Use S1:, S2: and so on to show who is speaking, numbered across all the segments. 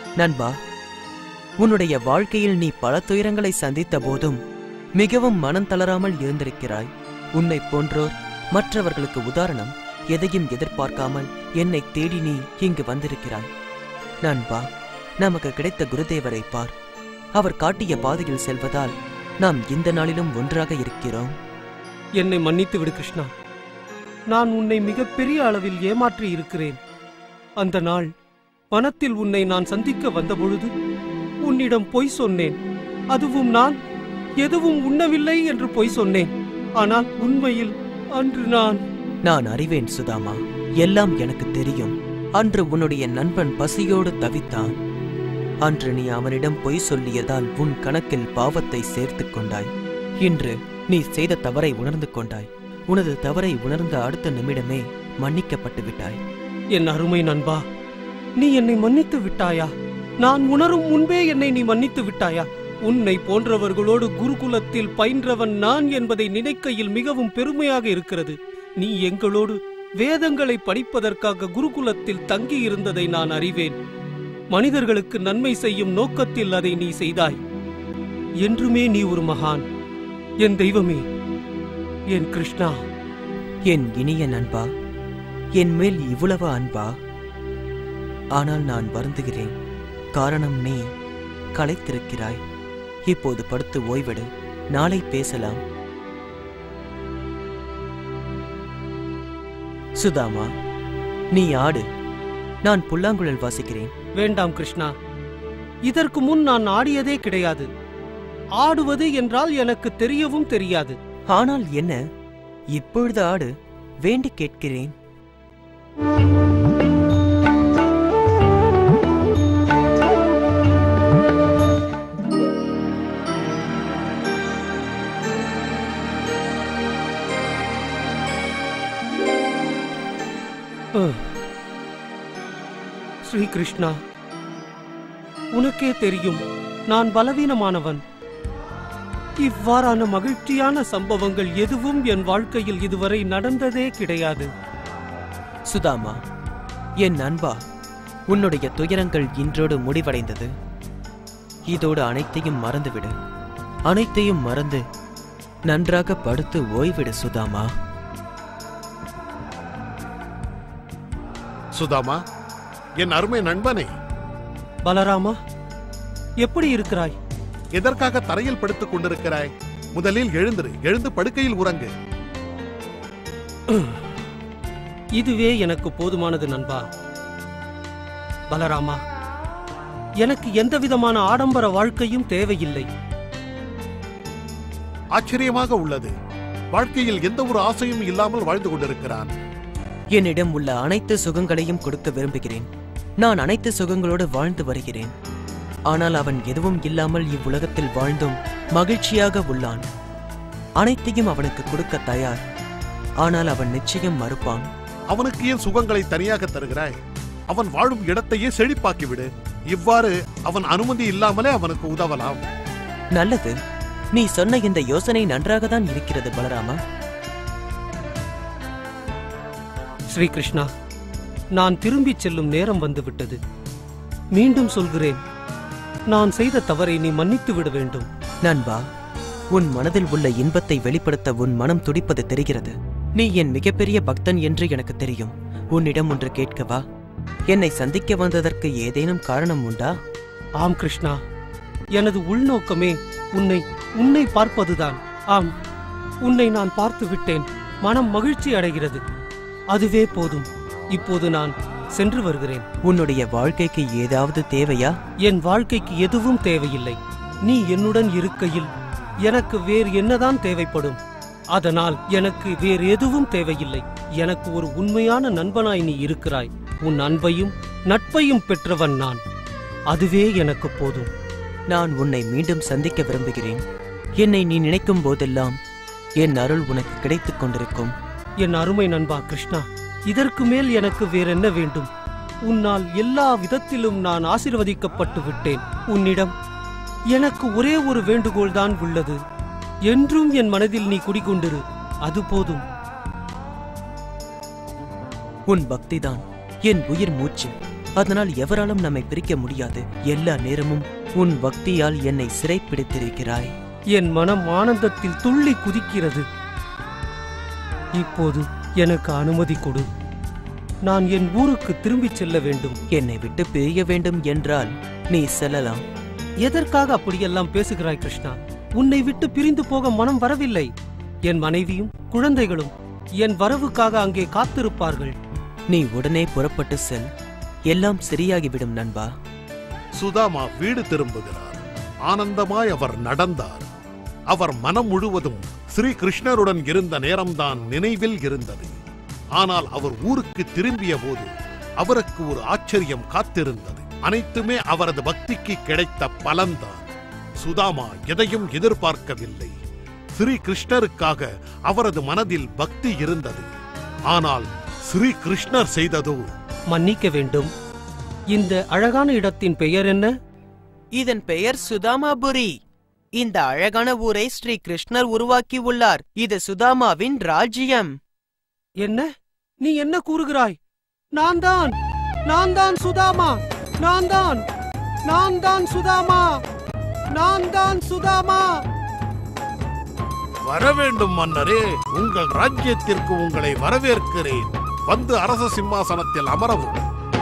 S1: நண்பா உன்னுடைய வாழ்க்கையில் நீ பல துயரங்களை சந்தித்த போதும் மிகவும் மனம் தளராமல் இருந்திருக்கிறாய் உன்னை போன்றோர் மற்றவர்களுக்கு உதாரணம் எதையும் எதிர்பார்க்காமல் என்னை தேடி நீ இங்கு வந்திருக்கிறாய் நண்பா நமக்கு கிடைத்த குருதேவரை பார் அவர் காட்டிய பாதையில் செல்வதால் நாம் இந்த நாளிலும் ஒன்றாக இருக்கிறோம்
S2: என்னை மன்னித்து விடு கிருஷ்ணா நான் உன்னை மிகப்பெரிய அளவில் ஏமாற்றி இருக்கிறேன் அந்த நாள் வனத்தில் உன்னை நான் சந்திக்க வந்தபொழுது உன்னிடம் பொய் சொன்னேன் அதுவும் நான் எதுவும் உண்ணவில்லை என்று பொய் சொன்னேன் ஆனால் உண்மையில் அன்று நான்
S1: நான் அறிவேன் சுதாமா எல்லாம் எனக்கு தெரியும் அன்று உன்னுடைய நண்பன் பசியோடு தவித்தான் அன்று நீ அவனிடம் பொய் சொல்லியதால் உன் கணக்கில் பாவத்தை சேர்த்துக் கொண்டாய் இன்று நீ செய்த தவறை உணர்ந்து கொண்டாய் உனது தவறை உணர்ந்த அடுத்த நிமிடமே மன்னிக்கப்பட்டு விட்டாய்
S2: என் அருமை நண்பா நீ என்னை மன்னித்து விட்டாயா நான் உணரும் முன்பே என்னை நீ மன்னித்து விட்டாயா உன்னை போன்றவர்களோடு குருகுலத்தில் பயின்றவன் நான் என்பதை நினைக்கையில் மிகவும் பெருமையாக இருக்கிறது நீ எங்களோடு வேதங்களை படிப்பதற்காக குருகுலத்தில் தங்கி இருந்ததை நான் அறிவேன் மனிதர்களுக்கு நன்மை செய்யும் நோக்கத்தில் அதை நீ செய்தாய் என்றுமே நீ ஒரு மகான் என் தெய்வமே என் கிருஷ்ணா
S1: என் இனிய நண்பா என் மேல் இவ்வளவு அன்பா ஆனால் நான் வருந்துகிறேன் காரணம் நீ களைத்திருக்கிறாய் இப்போது படுத்து ஓய்வெடு நாளை பேசலாம் சுதாமா நீ ஆடு நான் புல்லாங்குழல் வாசிக்கிறேன்
S2: வேண்டாம் கிருஷ்ணா இதற்கு முன் நான் ஆடியதே கிடையாது ஆடுவது என்றால் எனக்கு தெரியவும் தெரியாது
S1: ஆனால் என்ன இப்பொழுது ஆடு வேண்டி கேட்கிறேன்
S2: அஹ். ஸ்ரீ கிருஷ்ணா உனக்கே தெரியும் நான் பலவீனமானவன் இவ்வாறான மகிழ்ச்சியான சம்பவங்கள் எதுவும் என் வாழ்க்கையில் இதுவரை நடந்ததே கிடையாது
S1: சுதாமா என் நண்பா உன்னுடைய துயரங்கள் இன்றோடு முடிவடைந்தது இதோடு அனைத்தையும் மறந்துவிடு அனைத்தையும் மறந்து நன்றாக படுத்து ஓய்விடு சுதாமா
S3: சுதாமா என் அருமை நண்பனே
S2: பலராமா எப்படி இருக்கிறாய்
S3: எதற்காக தரையில் படுத்துக் கொண்டிருக்கிறாய் முதலில் எழுந்திரு எழுந்து படுக்கையில் உறங்கு
S2: இதுவே எனக்கு போதுமானது நண்பா பலராமா எனக்கு எந்தவிதமான ஆடம்பர வாழ்க்கையும் தேவையில்லை
S3: ஆச்சரியமாக உள்ளது வாழ்க்கையில் எந்த ஒரு ஆசையும் இல்லாமல் வாழ்ந்து கொண்டிருக்கிறான்
S1: என்னிடம் உள்ள அனைத்து சுகங்களையும் கொடுக்க விரும்புகிறேன் நான் அனைத்து சுகங்களோடு வாழ்ந்து வருகிறேன் ஆனால் அவன் எதுவும் இல்லாமல் இவ்வுலகத்தில் வாழ்ந்தும் மகிழ்ச்சியாக உள்ளான் அனைத்தையும் அவனுக்கு கொடுக்க தயார் ஆனால் அவன் நிச்சயம் மறுப்பான்
S3: அவனுக்கு ஏன் சுகங்களை தனியாக தருகிறாய் அவன் வாழும் இடத்தையே செழிப்பாக்கி விடு இவ்வாறு அவன் அனுமதி இல்லாமலே அவனுக்கு உதவலாம்
S1: நல்லது நீ சொன்ன இந்த யோசனை நன்றாகத்தான் இருக்கிறது பலராமா
S2: ஸ்ரீ கிருஷ்ணா நான் திரும்பிச் செல்லும் நேரம் வந்துவிட்டது மீண்டும் சொல்கிறேன் நான் செய்த தவறை நீ மன்னித்து விட வேண்டும்
S1: நண்பா உன் மனதில் உள்ள இன்பத்தை வெளிப்படுத்த உன் மனம் துடிப்பது தெரிகிறது நீ என் மிகப்பெரிய பக்தன் என்று எனக்கு தெரியும் உன்னிடம் ஒன்று கேட்கவா என்னை சந்திக்க வந்ததற்கு ஏதேனும் காரணம் உண்டா
S2: ஆம் கிருஷ்ணா எனது உள்நோக்கமே உன்னை உன்னை பார்ப்பதுதான் ஆம் உன்னை நான் பார்த்து விட்டேன் மனம் மகிழ்ச்சி அடைகிறது அதுவே போதும் இப்போது நான் சென்று வருகிறேன்
S1: உன்னுடைய வாழ்க்கைக்கு ஏதாவது தேவையா
S2: என் வாழ்க்கைக்கு எதுவும் தேவையில்லை நீ என்னுடன் இருக்கையில் எனக்கு வேறு என்னதான் தேவைப்படும் அதனால் எனக்கு வேறு எதுவும் தேவையில்லை எனக்கு ஒரு உண்மையான நண்பனாய் நீ இருக்கிறாய் உன் அன்பையும் நட்பையும் பெற்றவன் நான் அதுவே எனக்கு போதும்
S1: நான் உன்னை மீண்டும் சந்திக்க விரும்புகிறேன் என்னை நீ நினைக்கும் போதெல்லாம் என் அருள் உனக்கு கிடைத்துக் கொண்டிருக்கும்
S2: என் அருமை நண்பா கிருஷ்ணா இதற்கு மேல் எனக்கு வேறென்ன வேண்டும் உன்னால் எல்லா விதத்திலும் நான் ஆசீர்வதிக்கப்பட்டு விட்டேன் உன்னிடம் எனக்கு ஒரே ஒரு வேண்டுகோள் தான் உள்ளது என்றும் என் மனதில் நீ குடிகொண்டிரு அது போதும்
S1: உன் பக்திதான் என் உயிர் மூச்சு அதனால் எவராலும் நம்மை பிரிக்க முடியாது எல்லா நேரமும் உன் பக்தியால் என்னை சிறைப்பிடித்திருக்கிறாய்
S2: என் மனம் ஆனந்தத்தில் துள்ளி குதிக்கிறது இப்போது எனக்கு அனுமதி கொடு நான் என் ஊருக்கு திரும்பிச் செல்ல வேண்டும்
S1: என்னை விட்டு பிரிய வேண்டும் என்றால் நீ செல்லலாம்
S2: எதற்காக அப்படியெல்லாம் பேசுகிறாய் கிருஷ்ணா உன்னை விட்டு பிரிந்து போக மனம் வரவில்லை என் மனைவியும் குழந்தைகளும் என் வரவுக்காக அங்கே காத்திருப்பார்கள்
S1: நீ உடனே புறப்பட்டு செல் எல்லாம் சரியாகிவிடும் நண்பா
S3: சுதாமா வீடு திரும்புகிறார் ஆனந்தமாய் அவர் நடந்தார் அவர் மனம் முழுவதும் ஸ்ரீ கிருஷ்ணருடன் இருந்த நேரம்தான் நினைவில் இருந்தது ஆனால் அவர் ஊருக்கு திரும்பிய போது அவருக்கு ஒரு ஆச்சரியம் காத்திருந்தது அனைத்துமே அவரது பக்திக்கு கிடைத்த பலன்தான் சுதாமா எதையும் எதிர்பார்க்கவில்லை ஸ்ரீ கிருஷ்ணருக்காக அவரது மனதில் பக்தி இருந்தது ஆனால் ஸ்ரீ கிருஷ்ணர் செய்ததோ
S2: மன்னிக்க வேண்டும் இந்த அழகான இடத்தின் பெயர் என்ன
S1: இதன் பெயர் சுதாமாபுரி இந்த அழகான ஊரை ஸ்ரீ கிருஷ்ணர் உருவாக்கி உள்ளார் இது சுதாமாவின் ராஜ்யம்
S2: என்ன நீ என்ன கூறுகிறாய் நான் தான் நான் தான் சுதாமா நான் தான் நான் தான் சுதாமா நான் தான் சுதாமா
S3: வர வேண்டும் மன்னரே உங்கள் ராஜ்யத்திற்கு உங்களை வரவேற்கிறேன் வந்து அரச சிம்மாசனத்தில் அமரவும்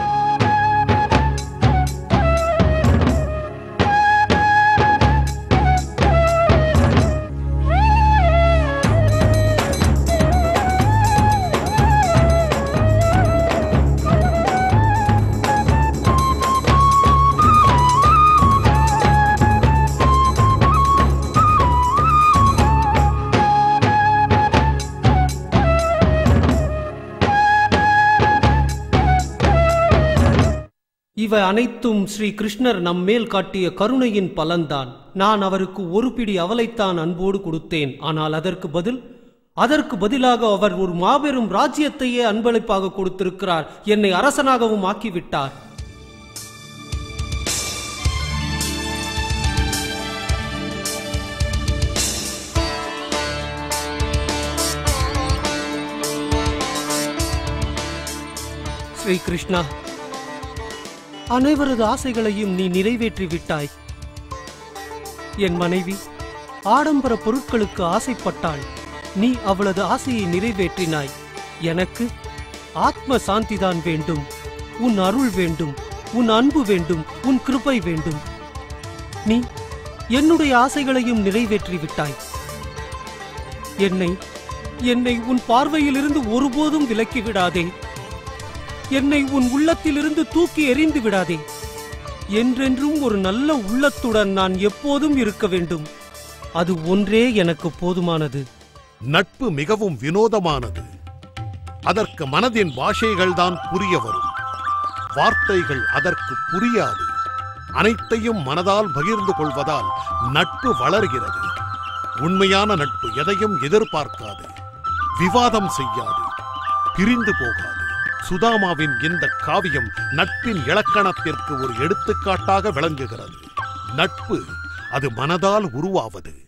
S2: இவை அனைத்தும் ஸ்ரீ கிருஷ்ணர் நம்மேல் காட்டிய கருணையின் பலன்தான் நான் அவருக்கு ஒரு பிடி அவலைத்தான் அன்போடு கொடுத்தேன் ஆனால் அதற்கு பதில் அதற்கு பதிலாக அவர் ஒரு மாபெரும் ராஜ்யத்தையே அன்பளிப்பாக கொடுத்திருக்கிறார் என்னை அரசனாகவும் ஆக்கிவிட்டார் ஸ்ரீ கிருஷ்ணா அனைவரது ஆசைகளையும் நீ நிறைவேற்றி விட்டாய் என் மனைவி ஆடம்பர பொருட்களுக்கு ஆசைப்பட்டாள் நீ அவளது ஆசையை நிறைவேற்றினாய் எனக்கு ஆத்ம சாந்திதான் வேண்டும் உன் அருள் வேண்டும் உன் அன்பு வேண்டும் உன் கிருபை வேண்டும் நீ என்னுடைய ஆசைகளையும் நிறைவேற்றி விட்டாய் என்னை என்னை உன் பார்வையிலிருந்து ஒருபோதும் விலக்கி விடாதே என்னை உன் உள்ளத்திலிருந்து தூக்கி எறிந்து விடாதே என்றென்றும் ஒரு நல்ல உள்ளத்துடன் நான் எப்போதும் இருக்க வேண்டும் அது ஒன்றே எனக்கு போதுமானது
S3: நட்பு மிகவும் வினோதமானது அதற்கு மனதின் பாஷைகள்தான் புரிய வரும் வார்த்தைகள் அதற்கு புரியாது அனைத்தையும் மனதால் பகிர்ந்து கொள்வதால் நட்பு வளர்கிறது உண்மையான நட்பு எதையும் எதிர்பார்க்காது விவாதம் செய்யாது பிரிந்து போகாது சுதாமாவின் இந்த காவியம் நட்பின் இலக்கணத்திற்கு ஒரு எடுத்துக்காட்டாக விளங்குகிறது நட்பு அது மனதால் உருவாவது